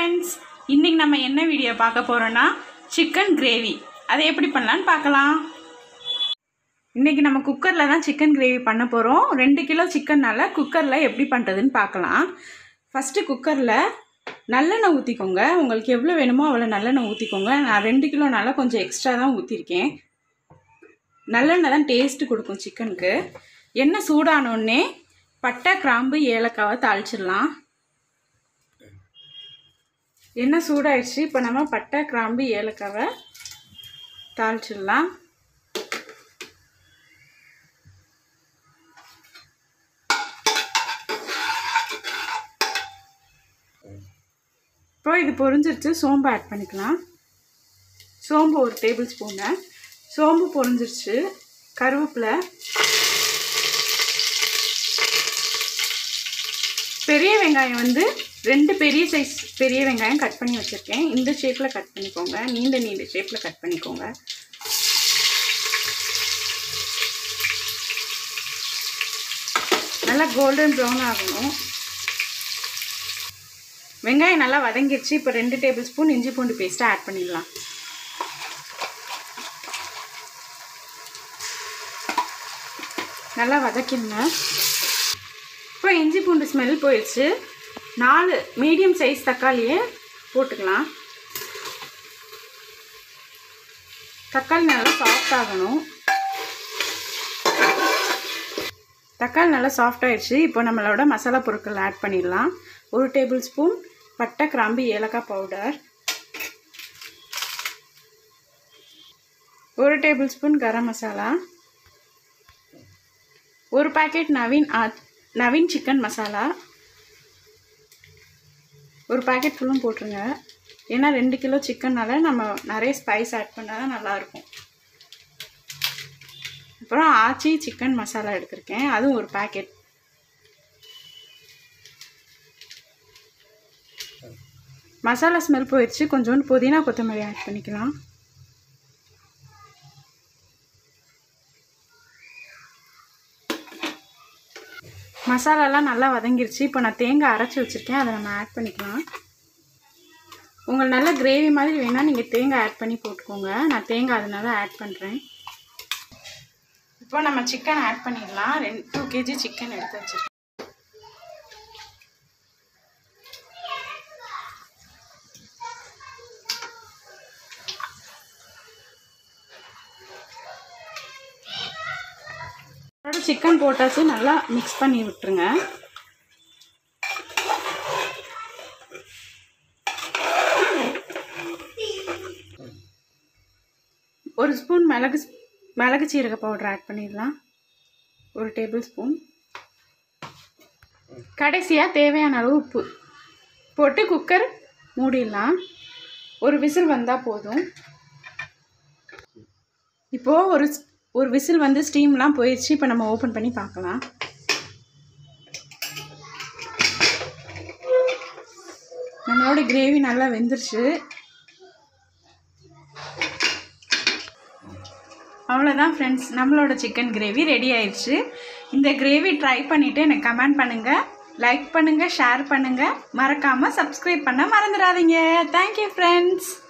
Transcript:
friends இன்றைக்கி நம்ம என்ன வீடியோ பார்க்க போகிறோன்னா சிக்கன் கிரேவி அதை எப்படி பண்ணலான்னு பார்க்கலாம் இன்றைக்கி நம்ம குக்கரில் தான் சிக்கன் கிரேவி பண்ண போகிறோம் ரெண்டு கிலோ சிக்கன்னால குக்கரில் எப்படி பண்ணுறதுன்னு பார்க்கலாம் ஃபஸ்ட்டு குக்கரில் நல்லெண்ணெய் ஊற்றிக்கோங்க உங்களுக்கு எவ்வளோ வேணுமோ அவ்வளோ நல்லெண்ணெய் ஊற்றிக்கோங்க நான் ரெண்டு கிலோனால கொஞ்சம் எக்ஸ்ட்ரா தான் ஊற்றிருக்கேன் நல்லெண்ணெய் தான் டேஸ்ட்டு கொடுக்கும் சிக்கனுக்கு எண்ணெய் சூடானோடனே பட்டை கிராம்பு ஏலக்காவை தாளிச்சிடலாம் எண்ணெய் சூடாயிடுச்சு இப்போ நம்ம பட்டை கிராம்பு ஏலக்காவை தாளிச்சிடலாம் இப்போ இது பொரிஞ்சிருச்சு சோம்பு ஆட் பண்ணிக்கலாம் சோம்பு ஒரு டேபிள் ஸ்பூனு சோம்பு பொரிஞ்சிருச்சு கருவேப்பிலை பெரிய வெங்காயம் வந்து ரெண்டு பெரிய சைஸ் பெரிய வெங்காயம் கட் பண்ணி வச்சுருக்கேன் இந்த ஷேப்பில் கட் பண்ணிக்கோங்க நீண்ட நீண்ட ஷேப்பில் கட் பண்ணிக்கோங்க நல்லா கோல்டன் ப்ரௌன் ஆகணும் வெங்காயம் நல்லா வதங்கிடுச்சு இப்போ ரெண்டு டேபிள் ஸ்பூன் இஞ்சி பூண்டு பேஸ்ட்டை ஆட் பண்ணிடலாம் நல்லா வதக்கிடுங்க இப்போ இஞ்சி பூண்டு ஸ்மெல் போயிடுச்சு நாலு மீடியம் சைஸ் தக்காளியை போட்டுக்கலாம் தக்காளி நல்லா சாஃப்ட் ஆகணும் தக்காளி நல்லா சாஃப்ட் ஆயிடுச்சு இப்போ நம்மளோட மசாலா பொருட்கள் ஆட் பண்ணிடலாம் ஒரு டேபிள் ஸ்பூன் பட்டை கிராம்பு ஏலக்காய் பவுடர் ஒரு டேபிள் ஸ்பூன் கரம் மசாலா ஒரு பாக்கெட் நவீன் ஆ- நவீன் சிக்கன் மசாலா ஒரு பாக்கெட் ஃபுல்லும் போட்டுருங்க ஏன்னா ரெண்டு கிலோ சிக்கன்னால நம்ம நிறைய ஸ்பைஸ் ஆட் பண்ணால் தான் நல்லாயிருக்கும் அப்புறம் ஆச்சி சிக்கன் மசாலா எடுத்திருக்கேன் அதுவும் ஒரு பாக்கெட் மசாலா ஸ்மெல் போயிடுச்சு கொஞ்சோண்டு புதினா கொத்தமல்லி ஆட் பண்ணிக்கலாம் மசாலாலாம் நல்லா வதங்கிருச்சு இப்போ நான் தேங்காய் அரைச்சி வச்சுருக்கேன் அதை நம்ம ஆட் பண்ணிக்கலாம் உங்களுக்கு நல்ல கிரேவி மாதிரி வேணால் நீங்கள் தேங்காய் ஆட் பண்ணி போட்டுக்கோங்க நான் தேங்காய் அதனால ஆட் பண்ணுறேன் இப்போ நம்ம சிக்கன் ஆட் பண்ணிடலாம் ரெண்டு டூ கேஜி சிக்கன் எடுத்து வச்சுருக்கேன் சிக்கன் போட்டாச்சு நல்லா மிக்ஸ் பண்ணி விட்டுருங்க ஒரு ஸ்பூன் மிளகு மிளகு சீரக பவுடர் ஆட் பண்ணிடலாம் ஒரு டேபிள் ஸ்பூன் கடைசியாக தேவையான அளவு உப்பு போட்டு குக்கர் மூடிடலாம் ஒரு விசில் வந்தால் போதும் இப்போது ஒரு ஸ்- ஒரு விசில் வந்து ஸ்டீம்லாம் போயிடுச்சு இப்போ நம்ம ஓப்பன் பண்ணி பார்க்கலாம் நம்மளோட கிரேவி நல்லா வெந்துருச்சு அவ்வளோதான் ஃப்ரெண்ட்ஸ் நம்மளோட சிக்கன் கிரேவி ரெடி ஆயிடுச்சு இந்த கிரேவி ட்ரை பண்ணிவிட்டு எனக்கு கமெண்ட் பண்ணுங்கள் லைக் பண்ணுங்கள் ஷேர் பண்ணுங்கள் மறக்காமல் சப்ஸ்கிரைப் பண்ண மறந்துடாதீங்க தேங்க்யூ ஃப்ரெண்ட்ஸ்